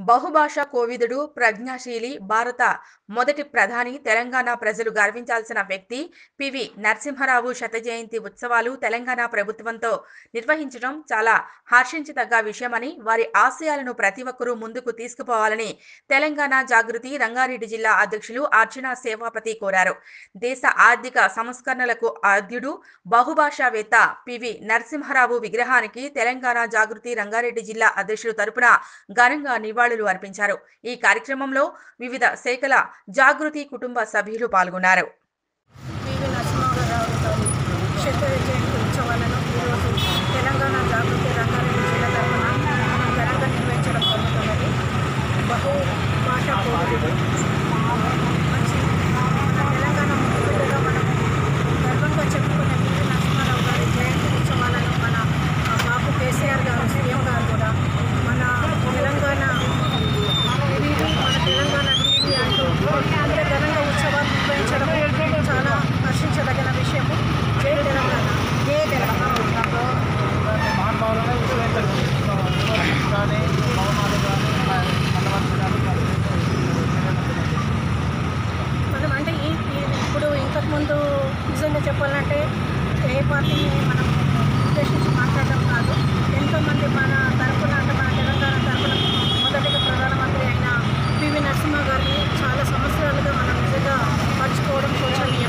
బహుభాషా కోవిదుడు ప్రజ్ఞాశీలి భారత మొదటి ప్రధాని తెలంగాణ ప్రజలు గర్వించాల్సిన వ్యక్తి పివి నరసింహరావు శత జయంతి ఉత్సవాలు తెలంగాణ ప్రభుత్వంతో నిర్వహించడం చాలా హర్షించదగ్గ విషయమని వారి ఆశయాలను ప్రతి ఒక్కరూ ముందుకు తీసుకుపోవాలని తెలంగాణ జాగృతి రంగారెడ్డి జిల్లా అధ్యక్షులు అర్చన సేవాపతి కోరారు దేశ ఆర్థిక సంస్కరణలకు ఆద్యుడు బహుభాషావేత్త పివి నరసింహరావు విగ్రహానికి తెలంగాణ జాగృతి రంగారెడ్డి జిల్లా అధ్యక్షులు తరపున ఘనంగా నివాళులు అర్పించారు ఈ కార్యక్రమంలో వివిధ శాఖల జాగృతి కుటుంబ సభ్యులు పాల్గొన్నారు పివి నరసింహారావు గారి శత జయంతి ఉత్సవాలను ఈరోజు తెలంగాణ జాగృతి రంగారెడ్డి జిల్లా తరఫున మనం ఘనంగా నిర్వహించడం జరుగుతున్నది బహు భాష కోవిదుడు మంచి మన తెలంగాణ ముఖ్యులుగా మనం గర్వంగా చెప్పుకునే పివి నరసింహారావు గారి జయంతి ఉత్సవాలను మన ఆ, బాబు కేసీఆర్ గారు సీఎం గారు కూడా మన తెలంగాణ టీవీ మన తెలంగాణ టీవీ అంటూ ఇంత ఘనంగా ఉత్సవాలు నిర్వహించడం చాలా హర్షించదగిన విషయము జై తెలంగాణ జై తెలంగాణ మహానుభావులను విశ్వవిద్యాలయం కానీ భవనాలు కానీ మండపాలు కానీ మనం అంటే ఈ ఈ- ఇప్పుడు ఇంతకుముందు నిజంగా చెప్పాలంటే ఏ పార్టీని మనం ఉద్దేశించి మాట్లాడడం కాదు ఎంతోమంది మన తరపున అంటే మన తెలంగాణ తరపున మొదటిగా ప్రధానమంత్రి అయిన పివి నరసింహ గారిని చాలా సంవత్సరాలుగా మనం నిజంగా మర్చిపోవడం సోషల్